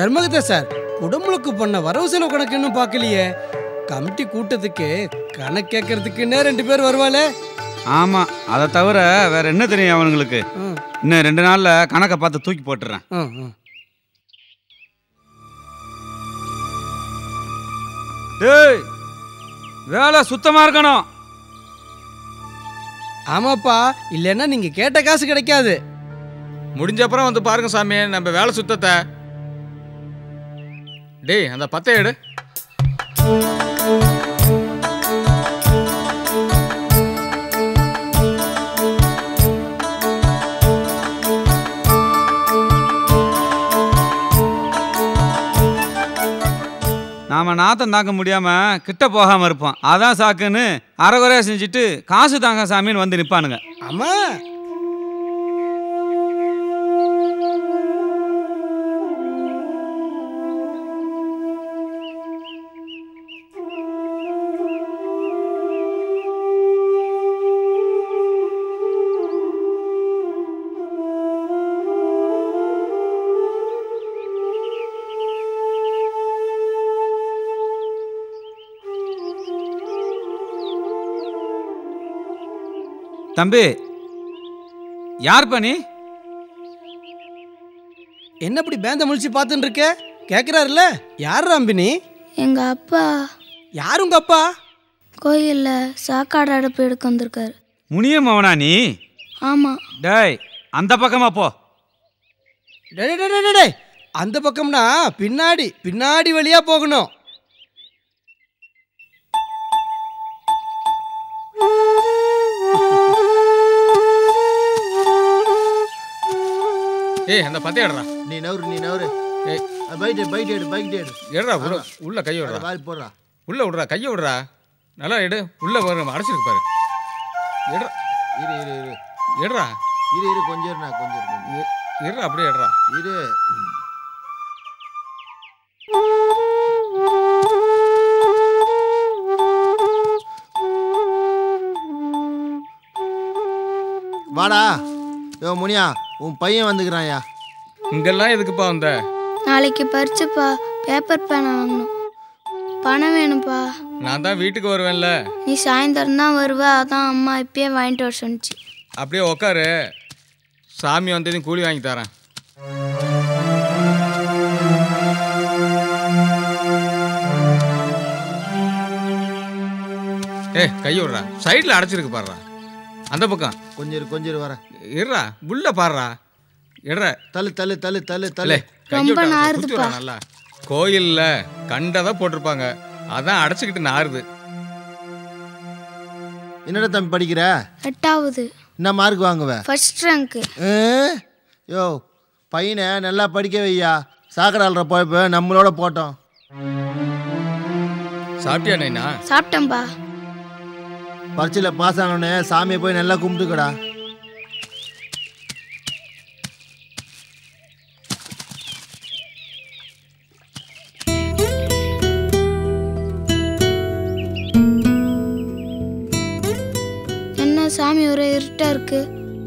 தர்மகதா sir குடமுழுக்கு பண்ண வரவு செலவு கணக்கு இன்னும் பார்க்கலையே கமிட்டி கூட்டத்துக்கு கணக்கு கேட்கறதுக்குன்னே ரெண்டு பேர் வருவாளே ஆமா அதை தவிர வேற என்ன தெரியும் அவனுங்களுக்கு ம், இன்னும் ரெண்டு நாள்ல கணக்கை பார்த்து தூக்கி போட்டுறேன் ம், ம். டேய் வேலை சுத்தமா இருக்கணும் ஆமாப்பா இல்லைன்னா நீங்க கேட்ட காசு கிடைக்காது முடிஞ்ச அப்புறம் வந்து பாருங்க சாமி நம்ம வேலை சுத்தத்தை டேய் அந்த பத்தை எடு நாம நாத்தம் தாங்க முடியாம கிட்ட போகாம இருப்போம் அதான் சாக்குன்னு அரைகுறையா செஞ்சுட்டு காசு தாங்க சாமின்னு வந்து நிப்பானுங்க ஆமா தம்பி யார் பண்ணி என்ன இப்படி பேந்த முழிச்சு பார்த்துட்டு இருக்க கேட்குறாருல்ல யார் ராம்பினி எங்க அப்பா யார் உங்க அப்பா கோயில்ல சாக்காடு அடுப்பு எடுக்க வந்திருக்காரு முனியம் அவனா நீ ஆமா டேய் அந்த பக்கமா போ டேய், டேய், டேய், டேய், டேய். அந்த பக்கம்னா பின்னாடி பின்னாடி வழியா போகணும் ஏய் அந்த பத்தை எடுறா நீ நவரு நீ நவரு ஏய் பைட் பைட் எடு பைட் எடு எடுறா உள்ள உள்ள கையை விடுறா வாரி போடுறா உள்ள விடுறா கையை விடுறா நல்லா எடு உள்ள பாரு அடைச்சிருக்கு பாரு எடுறா இரு இரு இரு எடுறா இரு இரு கொஞ்சம் இருண்ணா கொஞ்சம் இரு, கொஞ்சம் இ- எடுறா அப்படியே எடுறா இரு ம். வாடா யோ முனியா உன் பையன் வந்துக்கிறான்யா இங்கெல்லாம் எதுக்குப்பா வந்த நாளைக்கு பறிச்சுப்பா பேப்பர் பேனா வாங்கணும் பணம் வேணும்ப்பா நான் தான் வீட்டுக்கு வருவேன்ல நீ சாயந்தரம் தான் வருவ அதான் அம்மா இப்பயே வாங்கிட்டு வர சொன்னிச்சு அப்படியே உக்காரு சாமி வந்ததையும் கூலி வாங்கி தரேன் ஏ கையை விடுறா சைடில் அடைச்சிருக்கு பாடுறா அந்த பக்கம் கொஞ்சம் இரு கொஞ்சம் இரு வரேன் இருறா உள்ள பாடுறா எடுறா தள்ளு தள்ளு தள்ளு தள்ளு இல்ல தள்ளு ரொம்ப நாறுதுப்பா. நல்லா கோயில்ல கண்டதை போட்டிருப்பாங்க அதான் அடைச்சிக்கிட்டு நாறுது என்னடா தம்பி படிக்கிற எட்டாவது என்ன மார்க் வாங்குவ ஃபர்ஸ்ட் ரேங்க்கு ஆ? யோ பையனை நல்லா படிக்க வையா சாக்கடால்ற போய்ப்பு நம்மளோட போட்டோம் சாப்பிட்டியா நைனா சாப்பிட்டேன்பா பரீட்சையில் பாஸ் ஆனோடனே சாமியை போய் நல்லா கும்பிட்டுக்கடா என்ன சாமி ஒரே இருட்டா இருக்கு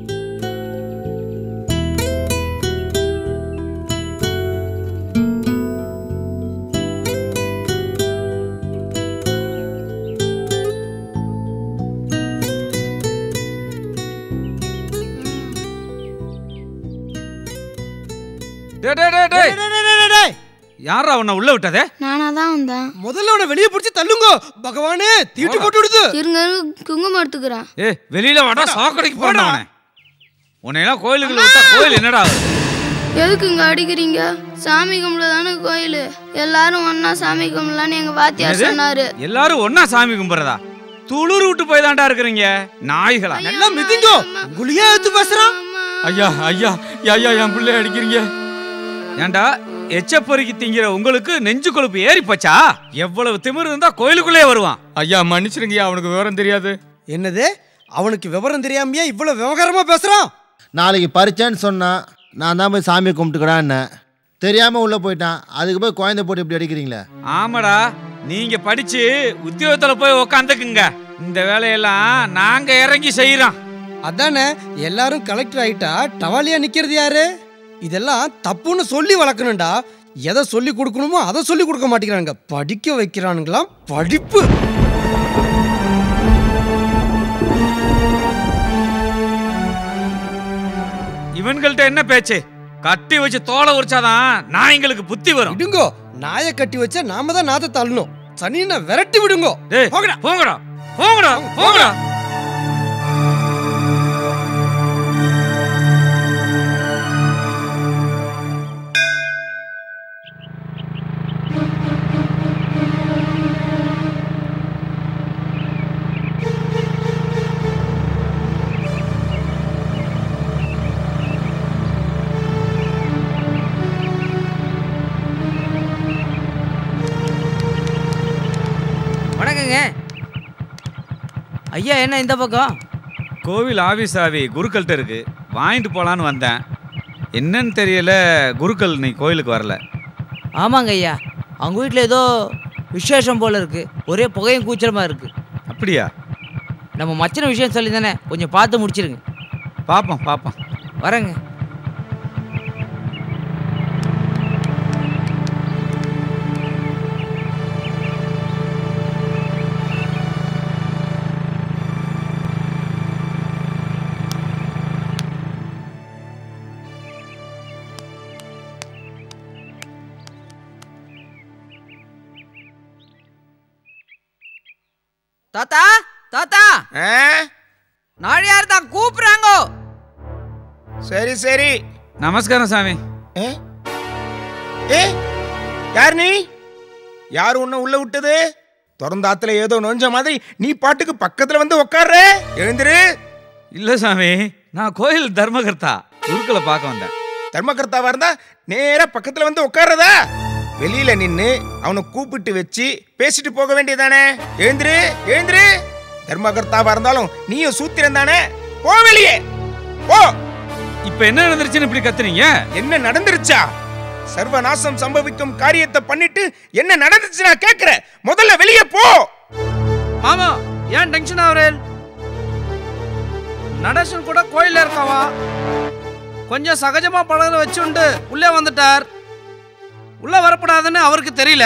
டேய் டேய் டேய் டேய் டேய், டேய், டேய், டேய். யாரா உன்னை உள்ள விட்டதே நானா தான் வந்தேன் முதல்ல அவனை வெளியே பிடிச்சி தள்ளுங்க பகவானே தீட்டு போட்டு விடுது இருங்க குங்குமம் எடுத்துக்கிறேன் ஏய் வெளியில வாடா சாக்கடைக்கு போடா அவனை உன்னையெல்லாம் கோயிலுக்கு விட்டா கோயில் என்னடா ஆகுது? எதுக்கு இங்க அடிக்கிறீங்க சாமி கும்பிட தானே கோயில் எல்லாரும் ஒண்ணா சாமி கும்பிடலான்னு எங்க வாத்தியார் என்னது? சொன்னாரு எல்லாரும் ஒண்ணா சாமி கும்பிடுறதா துளுர் விட்டு போய் தான்டா இருக்கிறீங்க நாய்களா எல்லாம் மிதிங்கோ உங்களையே எடுத்து பேசுறான் ஐயா ஐயா ஐயா என் பிள்ளை அடிக்கிறீங்க ஏன்டா எச்ச பொறுக்கி திங்கிற உங்களுக்கு நெஞ்சு கொழுப்பு ஏறி போச்சா எவ்வளவு திமிரு இருந்தா கோயிலுக்குள்ளே வருவான் ஐயா மன்னிச்சிருங்கய்யா அவனுக்கு விவரம் தெரியாது என்னது அவனுக்கு விவரம் தெரியாமையே இவ்வளவு விவகாரமா பேசுறான் நாளைக்கு பரீட்சைன்னு சொன்னான் நான் தான் போய் சாமியை கும்பிட்டுக்கடான்னு தெரியாமல் உள்ளே போயிட்டான் அதுக்கு போய் குழந்தை போட்டு இப்படி அடிக்கிறீங்களே ஆமாடா நீங்க படிச்சு உத்தியோகத்துல போய் உக்காந்துக்குங்க இந்த வேலையெல்லாம் நாங்க இறங்கி செய்யறோம் அதானே எல்லாரும் கலெக்டர் ஆயிட்டா டவாலியா நிக்கிறது யாரு இதெல்லாம் தப்புன்னு சொல்லி வளர்க்கணும்டா எதை சொல்லி கொடுக்கணுமோ அதை சொல்லி கொடுக்க மாட்டேங்கிறானுங்க படிக்க வைக்கிறானுங்களாம் படிப்பு இவன்கள்ட்ட என்ன பேச்சு கட்டி வச்சு தோலை உரிச்சாதான் நாய்ங்களுக்கு புத்தி வரும் விடுங்கோ நாயை கட்டி வச்சா நாம தான் நாத்தை தள்ளணும் சனியனை விரட்டி விடுங்கோ டேய் போங்கடா. போங்கடா போங்கடா போங்கடா வணக்கங்க ஐயா என்ன இந்த பக்கம் கோவில் ஆபீஸ் ஆவி குருக்கள்கிட்ட இருக்கு வாங்கிட்டு போலான்னு வந்தேன் என்னன்னு தெரியல குருக்கள் நீ கோயிலுக்கு வரல ஆமாங்க ஐயா அவங்க வீட்டில் ஏதோ விசேஷம் போல இருக்கு ஒரே புகையும் கூச்சலமாக இருக்கு அப்படியா நம்ம மச்சின விஷயம் சொல்லி தானே கொஞ்சம் பார்த்து முடிச்சிருங்க பாப்போம் பாப்போம் வரேங்க தாத்தா தாத்தா ஆ? நாழியார் தான் கூப்பிடுறாங்கோ சரி சரி நமஸ்காரம் சாமி ஏ ஏ யார் நீ யார் உன்னை உள்ள விட்டது திறந்தாத்துல ஏதோ நொஞ்ச மாதிரி நீ பாட்டுக்கு பக்கத்துல வந்து உட்கார்ற எழுந்திரு இல்ல சாமி நான் கோயில் தர்மகர்த்தா குருக்களை பார்க்க வந்தேன் தர்மகர்த்தாவா இருந்தா நேரா பக்கத்துல வந்து உட்கார்றதா வெளியில நின்னு அவனை கூப்பிட்டு வச்சு பேசிட்டு போக வேண்டியதானே எழுந்திரு எழுந்திரு தர்மகர்த்தாவா இருந்தாலும் நீயும் சூத்திரம் தானே போ வெளியே போ இப்ப என்ன நடந்துருச்சுன்னு இப்படி கத்துறீங்க என்ன நடந்துருச்சா சர்வநாசம் சம்பவிக்கும் காரியத்தை பண்ணிட்டு என்ன நடந்துச்சு நான் கேக்குறேன் முதல்ல வெளியே போ மாமா ஏன் டென்ஷன் ஆகுறேன் நடேசன் கூட கோயில்ல இருக்காவா கொஞ்சம் சகஜமா பழக வச்சுண்டு உள்ளே வந்துட்டார் உள்ள வரப்படாதுன்னு அவருக்கு தெரியல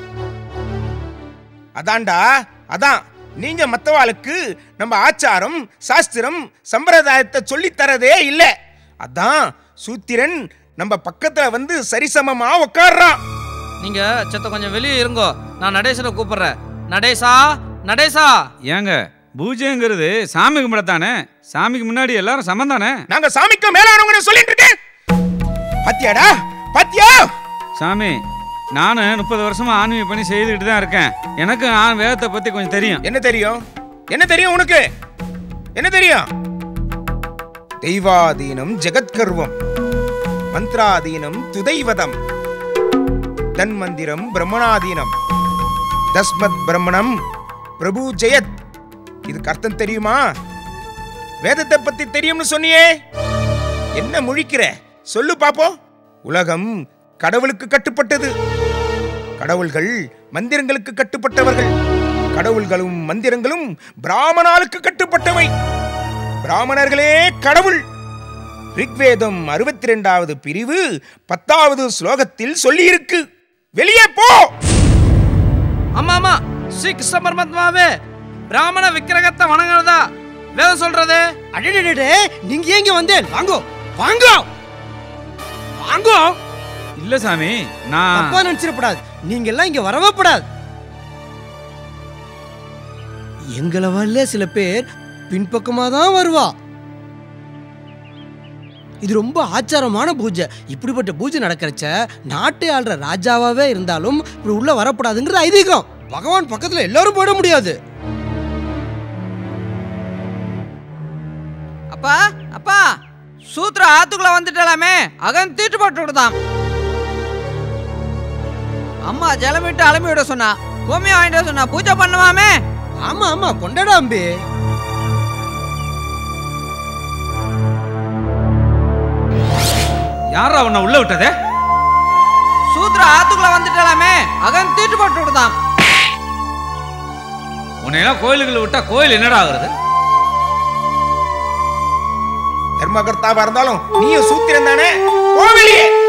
அதான்டா அதான் நீங்க மத்தவாளுக்கு நம்ம ஆச்சாரம் சாஸ்திரம் சம்பிரதாயத்தை சொல்லித் தரதே இல்ல அதான் சூத்திரன் நம்ம பக்கத்துல வந்து சரிசமமா உட்கார்றான் நீங்க செத்த கொஞ்சம் வெளியே இருங்கோ நான் நடேசனை கூப்பிடுறேன் நடேசா நடேசா ஏங்க பூஜைங்கிறது சாமி கும்பிடத்தானே சாமிக்கு முன்னாடி எல்லாரும் சமம் தானே நாங்க சாமிக்கு மேலானவங்க சொல்லிட்டு இருக்கேன் பாத்தியாடா பாத்தியா சாமி நான் முப்பது வருஷமா ஆன்மீக பணி செய்துக்கிட்டு தான் இருக்கேன் எனக்கு ஆ வேதத்தை பத்தி கொஞ்சம் தெரியும் என்ன தெரியும் என்ன தெரியும் உனக்கு என்ன தெரியும் தெய்வாதீனம் ஜெகத்கர்வம் மந்திராதீனம் துதைவதம் தன்மந்திரம் பிரம்மணாதீனம் தஸ்மத் பிரம்மணம் பிரபு ஜெயத் இதுக்கு அர்த்தம் தெரியுமா வேதத்தை பத்தி தெரியும்னு சொன்னியே என்ன முழிக்கிற சொல்லு பாப்போம் உலகம் கடவுளுக்கு கட்டுப்பட்டது கடவுள்கள் மந்திரங்களுக்கு கட்டுப்பட்டவர்கள் கடவுள்களும் மந்திரங்களும் பிராமணாளுக்கு கட்டுப்பட்டவை பிராமணர்களே கடவுள் ரிக்வேதம் அறுபத்தி ரெண்டாவது பிரிவு பத்தாவது ஸ்லோகத்தில் சொல்லியிருக்கு வெளியே போ ஆமா ஆமா ஸ்ரீ கிருஷ்ண பரமாத்மாவே பிராமண விக்கிரகத்தை வணங்குறதா வேதம் சொல்றது அடடடே நீங்க ஏங்க வந்தேன் வாங்கோ வாங்கோ வாங்கோ இல்ல சாமி நான் தப்பா நினைச்சிடப்படாது நீங்க எல்லாம் இங்க வரவேப்படாது எங்களை வரல சில பேர் பின்பக்கமா தான் வருவா இது ரொம்ப ஆச்சாரமான பூஜை இப்படிப்பட்ட பூஜை நடக்கிறச்ச நாட்டை ஆள்ற ராஜாவாவே இருந்தாலும் இப்படி உள்ள வரக்கூடாதுங்கிற ஐதீகம் பகவான் பக்கத்துல எல்லாரும் போட முடியாது அப்பா அப்பா சூத்ரா ஆத்துக்குள்ள வந்துட்டலாமே அகன் தீட்டு போட்டு விடுதாம் அம்மா ஜலமிட்டு அலம்பி விட சொன்னா கோமியம் வாங்கிட்டு வர சொன்னா பூஜை பண்ணுவாமே ஆமா ஆமா கொண்டாடா அம்பி யாரா உன்னை உள்ள விட்டதே சூத்ரா ஆத்துக்குள்ள வந்துட்டலாமே அகன் தீட்டு போட்டு விடுதாம் உன்னையெல்லாம் கோயிலுக்குள்ள விட்டா கோயில் என்னடா ஆகுறது தர்மகர்த்தாவா இருந்தாலும் நீயும் சூத்திரம் தானே போ வெளியே